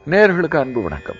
நேயர்களுக்கு அன்பு வணக்கம்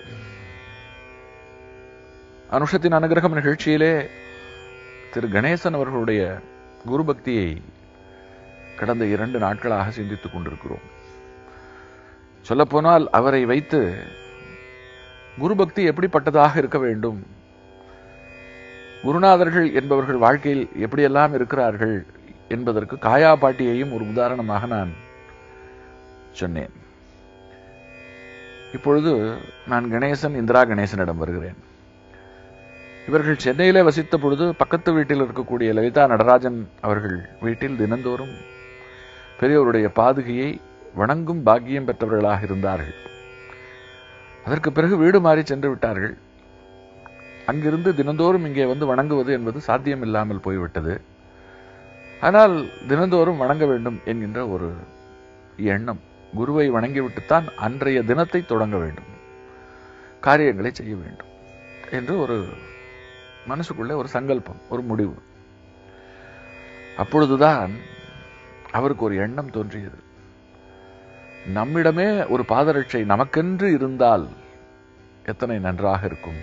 அனுஷத்தின் அனுகிரகம் நிகழ்ச்சியிலே திரு கணேசன் அவர்களுடைய குரு பக்தியை கடந்த இரண்டு நாட்களாக சிந்தித்துக் கொண்டிருக்கிறோம் சொல்லப்போனால் அவரை வைத்து குரு பக்தி எப்படிப்பட்டதாக இருக்க வேண்டும் குருநாதர்கள் என்பவர்கள் வாழ்க்கையில் எப்படியெல்லாம் இருக்கிறார்கள் என்பதற்கு காயா பாட்டியையும் ஒரு உதாரணமாக நான் சொன்னேன் இப்பொழுது நான் கணேசன் இந்திரா கணேசனிடம் வருகிறேன் இவர்கள் சென்னையிலே வசித்த பொழுது பக்கத்து வீட்டில் இருக்கக்கூடிய லலிதா நடராஜன் அவர்கள் வீட்டில் தினந்தோறும் பெரியவருடைய பாதுகையை வணங்கும் பாக்கியம் பெற்றவர்களாக இருந்தார்கள் அதற்கு பிறகு வீடு மாறி சென்று விட்டார்கள் அங்கிருந்து தினந்தோறும் இங்கே வந்து வணங்குவது என்பது சாத்தியம் இல்லாமல் போய்விட்டது ஆனால் தினந்தோறும் வணங்க வேண்டும் என்கின்ற ஒரு எண்ணம் குருவை வணங்கிவிட்டுத்தான் அன்றைய தினத்தை தொடங்க வேண்டும் காரியங்களை செய்ய வேண்டும் என்று ஒரு மனசுக்குள்ளே ஒரு சங்கல்பம் ஒரு முடிவு அப்பொழுதுதான் அவருக்கு ஒரு எண்ணம் தோன்றியது நம்மிடமே ஒரு பாதரட்சை நமக்கென்று இருந்தால் எத்தனை நன்றாக இருக்கும்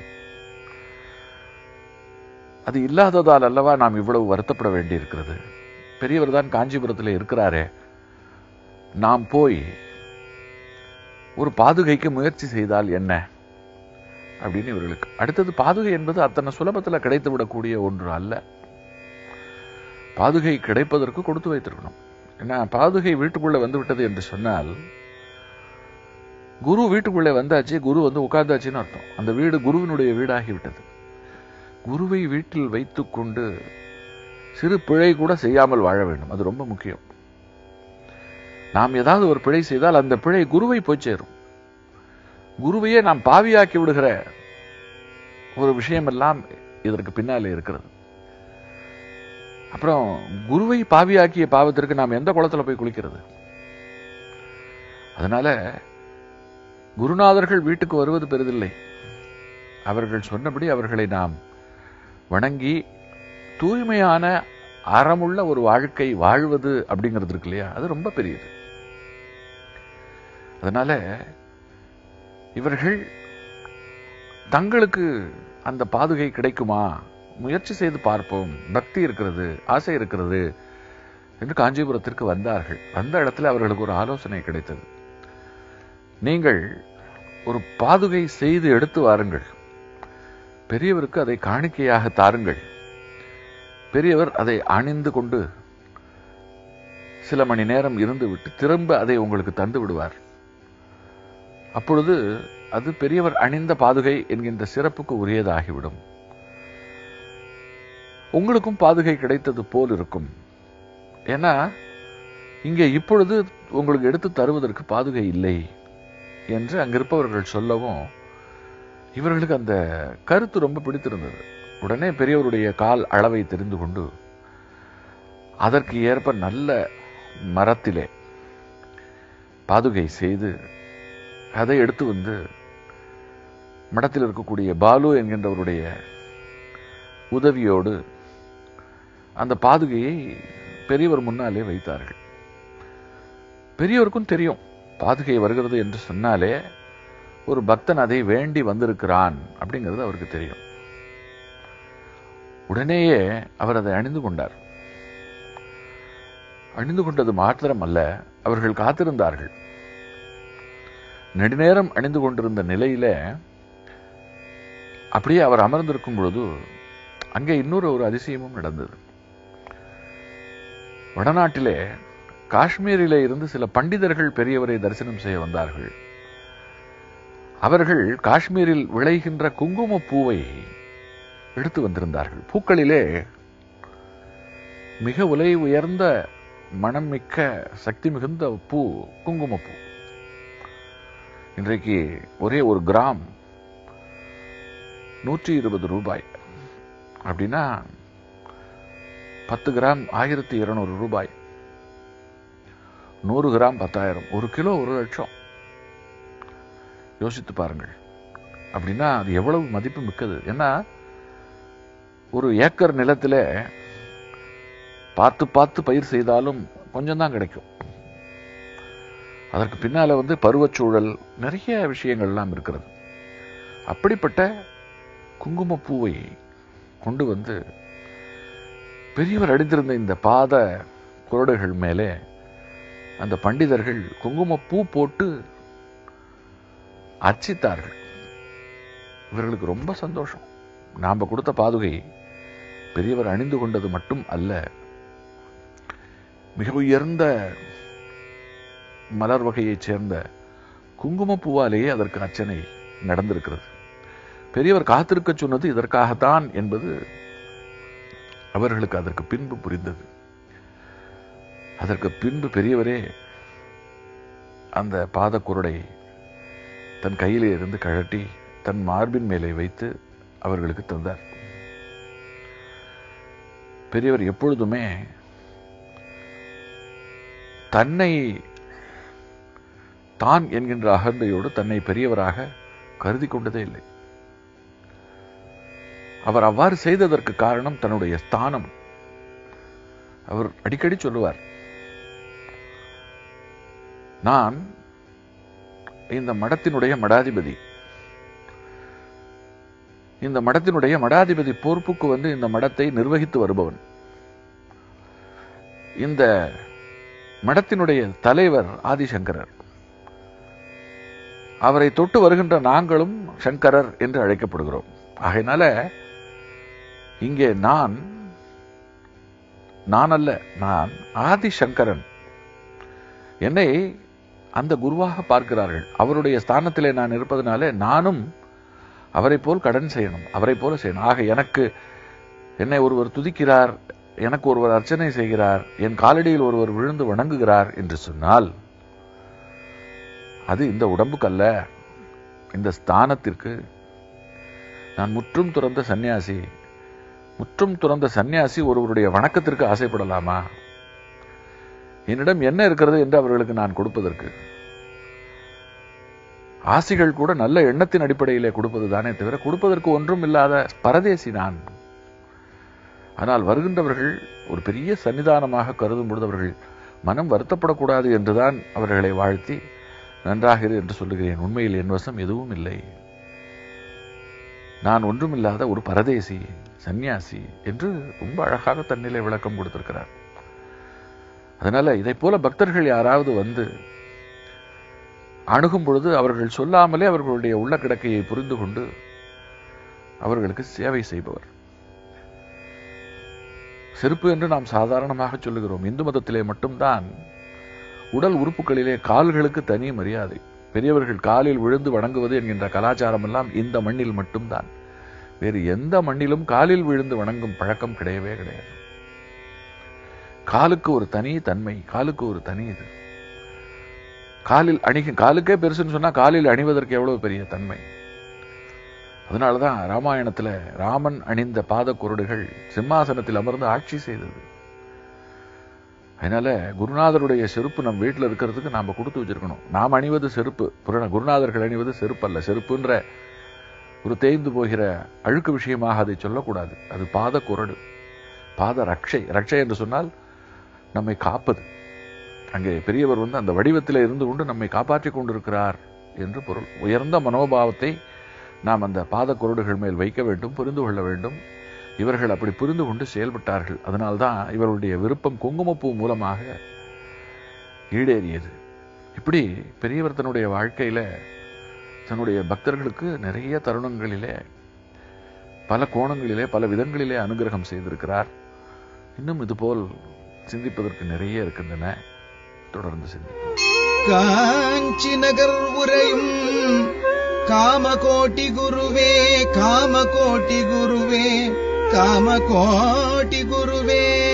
அது இல்லாததால் அல்லவா நாம் இவ்வளவு வருத்தப்பட வேண்டியிருக்கிறது பெரியவர் தான் காஞ்சிபுரத்தில் இருக்கிறாரே நாம் போய் ஒரு பாதுகைக்கு முயற்சி செய்தால் என்ன அப்படின்னு இவர்களுக்கு அடுத்தது பாதுகை என்பது அத்தனை சுலபத்தில் கிடைத்து விடக்கூடிய ஒன்று அல்ல பாதுகை கிடைப்பதற்கு கொடுத்து வைத்திருக்கணும் ஏன்னா பாதுகை வீட்டுக்குள்ள வந்து விட்டது என்று சொன்னால் குரு வீட்டுக்குள்ளே வந்தாச்சு குரு வந்து உட்கார்ந்தாச்சுன்னு அர்த்தம் அந்த வீடு குருவினுடைய வீடாகிவிட்டது குருவை வீட்டில் வைத்துக்கொண்டு சிறு பிழை கூட செய்யாமல் வாழ வேண்டும் அது ரொம்ப முக்கியம் நாம் ஏதாவது ஒரு பிழை செய்தால் அந்த பிழை குருவை போய் சேரும் குருவையே நாம் பாவியாக்கி விடுகிற ஒரு விஷயமெல்லாம் இதற்கு பின்னாலே இருக்கிறது அப்புறம் குருவை பாவியாக்கிய பாவத்திற்கு நாம் எந்த குளத்துல போய் குளிக்கிறது அதனால குருநாதர்கள் வீட்டுக்கு வருவது பெரிதில்லை அவர்கள் சொன்னபடி அவர்களை நாம் வணங்கி தூய்மையான அறமுள்ள ஒரு வாழ்க்கை வாழ்வது அப்படிங்கிறது இருக்கு இல்லையா அது ரொம்ப பெரியது அதனால இவர்கள் தங்களுக்கு அந்த பாதுகை கிடைக்குமா முயற்சி செய்து பார்ப்போம் பக்தி இருக்கிறது ஆசை இருக்கிறது என்று காஞ்சிபுரத்திற்கு வந்தார்கள் வந்த இடத்துல அவர்களுக்கு ஒரு ஆலோசனை கிடைத்தது நீங்கள் ஒரு பாதுகை செய்து எடுத்து வாருங்கள் பெரியவருக்கு அதை காணிக்கையாக தாருங்கள் பெரியவர் அதை அணிந்து கொண்டு சில மணி நேரம் இருந்து விட்டு திரும்ப அதை உங்களுக்கு தந்து விடுவார் அப்பொழுது அது பெரியவர் அணிந்த பாதுகை என்கின்ற சிறப்புக்கு உரியதாகிவிடும் உங்களுக்கும் பாதுகை கிடைத்தது போல் இருக்கும் ஏன்னா இங்கே இப்பொழுது உங்களுக்கு எடுத்து தருவதற்கு பாதுகை இல்லை என்று அங்கிருப்பவர்கள் சொல்லவும் இவர்களுக்கு அந்த கருத்து ரொம்ப பிடித்திருந்தது உடனே பெரியவருடைய கால் அளவை தெரிந்து கொண்டு அதற்கு ஏற்ப நல்ல மரத்திலே பாதுகை செய்து அதை எடுத்து வந்து மடத்தில் இருக்கக்கூடிய பாலு என்கின்றவருடைய உதவியோடு அந்த பாதுகையை பெரியவர் முன்னாலே வைத்தார்கள் பெரியவருக்கும் தெரியும் பாதுகை வருகிறது என்று சொன்னாலே ஒரு பக்தன் அதை வேண்டி வந்திருக்கிறான் அப்படிங்கிறது அவருக்கு தெரியும் உடனேயே அவர் அதை அணிந்து கொண்டார் அணிந்து கொண்டது மாத்திரம் அல்ல அவர்கள் காத்திருந்தார்கள் நெடுநேரம் அணிந்து கொண்டிருந்த நிலையில அப்படியே அவர் அமர்ந்திருக்கும் பொழுது அங்கே இன்னொரு ஒரு அதிசயமும் நடந்தது வடநாட்டிலே காஷ்மீரிலே இருந்து சில பண்டிதர்கள் பெரியவரை தரிசனம் செய்ய வந்தார்கள் அவர்கள் காஷ்மீரில் விளைகின்ற குங்கும பூவை எடுத்து வந்திருந்தார்கள் பூக்களிலே மிக உலை உயர்ந்த மனம் மிக்க சக்தி மிகுந்த பூ குங்குமப்பூ இன்றைக்கு ஒரே ஒரு கிராம் நூற்றி இருபது ரூபாய் அப்படின்னா பத்து கிராம் ஆயிரத்தி இருநூறு ரூபாய் நூறு கிராம் பத்தாயிரம் ஒரு கிலோ ஒரு லட்சம் யோசித்து பாருங்கள் அப்படின்னா அது எவ்வளவு மதிப்பு மிக்கது ஏன்னா ஒரு ஏக்கர் நிலத்தில் பார்த்து பார்த்து பயிர் செய்தாலும் கொஞ்சம் தான் கிடைக்கும் அதற்கு பின்னால வந்து பருவச்சூழல் நிறைய விஷயங்கள்லாம் இருக்கிறது அப்படிப்பட்ட குங்குமப்பூவை கொண்டு வந்து பெரியவர் அடித்திருந்த இந்த பாத குரடுகள் மேலே அந்த பண்டிதர்கள் குங்குமப்பூ போட்டு அர்ச்சித்தார்கள் இவர்களுக்கு ரொம்ப சந்தோஷம் நாம கொடுத்த பாதுகை பெரியவர் அணிந்து கொண்டது மட்டும் அல்ல மிக உயர்ந்த மலர் வகையைச் சேர்ந்த குங்குமப்பூவாலேயே அதற்கு அர்ச்சனை நடந்திருக்கிறது பெரியவர் காத்திருக்க சொன்னது இதற்காகத்தான் என்பது அவர்களுக்கு அதற்கு பின்பு புரிந்தது அதற்கு பின்பு பெரியவரே அந்த பாதக்குருடை தன் கையிலே இருந்து கழட்டி தன் மார்பின் மேலே வைத்து அவர்களுக்கு தந்தார் பெரியவர் எப்பொழுதுமே தன்னை தான் என்கின்ற அகந்தையோடு தன்னை பெரியவராக கருதி கொண்டதே இல்லை அவர் அவ்வாறு செய்ததற்கு காரணம் தன்னுடைய ஸ்தானம் அவர் அடிக்கடி சொல்லுவார் நான் இந்த மடத்தினுடைய மடாதிபதி இந்த மடத்தினுடைய மடாதிபதி பொறுப்புக்கு வந்து இந்த மடத்தை நிர்வகித்து வருபவன் இந்த மடத்தினுடைய தலைவர் ஆதிசங்கரர் அவரை தொட்டு வருகின்ற நாங்களும் சங்கரர் என்று அழைக்கப்படுகிறோம் ஆகையினால இங்கே நான் நான் அல்ல நான் ஆதிசங்கரன் என்னை அந்த குருவாக பார்க்கிறார்கள் அவருடைய ஸ்தானத்திலே நான் இருப்பதனாலே நானும் அவரை போல் கடன் செய்யணும் அவரை போல செய்யணும் ஆக எனக்கு என்னை ஒருவர் துதிக்கிறார் எனக்கு ஒருவர் அர்ச்சனை செய்கிறார் என் காலடியில் ஒருவர் விழுந்து வணங்குகிறார் என்று சொன்னால் அது இந்த உடம்புக்கல்ல இந்த ஸ்தானத்திற்கு நான் முற்றும் துறந்த சன்னியாசி முற்றும் துறந்த சன்னியாசி ஒருவருடைய வணக்கத்திற்கு ஆசைப்படலாமா என்னிடம் என்ன இருக்கிறது என்று அவர்களுக்கு நான் கொடுப்பதற்கு ஆசைகள் கூட நல்ல எண்ணத்தின் அடிப்படையிலே கொடுப்பது தானே தவிர கொடுப்பதற்கு ஒன்றும் இல்லாத பரதேசி நான் ஆனால் வருகின்றவர்கள் ஒரு பெரிய சன்னிதானமாக கருதும் பொழுது அவர்கள் மனம் வருத்தப்படக்கூடாது என்றுதான் அவர்களை வாழ்த்தி நன்றாக இரு என்று சொல்லுகிறேன் உண்மையில் என் வசம் எதுவும் இல்லை நான் ஒன்றுமில்லாத ஒரு பரதேசி சந்நியாசி என்று ரொம்ப அழகாக தன்னிலை விளக்கம் கொடுத்திருக்கிறார் அதனால இதை போல பக்தர்கள் யாராவது வந்து அணுகும் பொழுது அவர்கள் சொல்லாமலே அவர்களுடைய உள்ள கிடக்கையை புரிந்து கொண்டு அவர்களுக்கு சேவை செய்பவர் செருப்பு என்று நாம் சாதாரணமாக சொல்லுகிறோம் இந்து மதத்திலே மட்டும்தான் உடல் உறுப்புகளிலே கால்களுக்கு தனி மரியாதை பெரியவர்கள் காலில் விழுந்து வணங்குவது என்கின்ற கலாச்சாரம் எல்லாம் இந்த மண்ணில் மட்டும்தான் வேறு எந்த மண்ணிலும் காலில் விழுந்து வணங்கும் பழக்கம் கிடையவே கிடையாது காலுக்கு ஒரு தனி தன்மை காலுக்கு ஒரு தனி இது காலில் அணிக காலுக்கே பெருசுன்னு சொன்னா காலில் அணிவதற்கு எவ்வளவு பெரிய தன்மை அதனாலதான் ராமாயணத்துல ராமன் அணிந்த பாத குருடுகள் சிம்மாசனத்தில் அமர்ந்து ஆட்சி செய்தது அதனால குருநாதருடைய செருப்பு நம் வீட்டில் இருக்கிறதுக்கு நாம கொடுத்து வச்சிருக்கணும் நாம் அணிவது செருப்பு புரண குருநாதர்கள் அணிவது செருப்பு அல்ல செருப்புன்ற ஒரு தேய்ந்து போகிற அழுக்கு விஷயமாக அதை சொல்லக்கூடாது அது பாத குரடு பாத ரக்ஷை ரக்ஷை என்று சொன்னால் நம்மை காப்பது அங்கே பெரியவர் வந்து அந்த வடிவத்தில் இருந்து கொண்டு நம்மை காப்பாற்றிக் கொண்டிருக்கிறார் என்று பொருள் உயர்ந்த மனோபாவத்தை நாம் அந்த பாத குரடுகள் மேல் வைக்க வேண்டும் புரிந்து கொள்ள வேண்டும் இவர்கள் அப்படி புரிந்து கொண்டு செயல்பட்டார்கள் அதனால்தான் இவர்களுடைய விருப்பம் குங்குமப்பூ மூலமாக ஈடேறியது இப்படி பெரியவர் தன்னுடைய வாழ்க்கையில தன்னுடைய பக்தர்களுக்கு நிறைய தருணங்களிலே பல கோணங்களிலே பல விதங்களிலே அனுகிரகம் செய்திருக்கிறார் இன்னும் இதுபோல் சிந்திப்பதற்கு நிறைய இருக்கின்றன தொடர்ந்து சிந்திப்போம் காஞ்சி நகர் உரையும் காமகோட்டி குருவே காமகோட்டி குருவே காமகோட்டி குருவே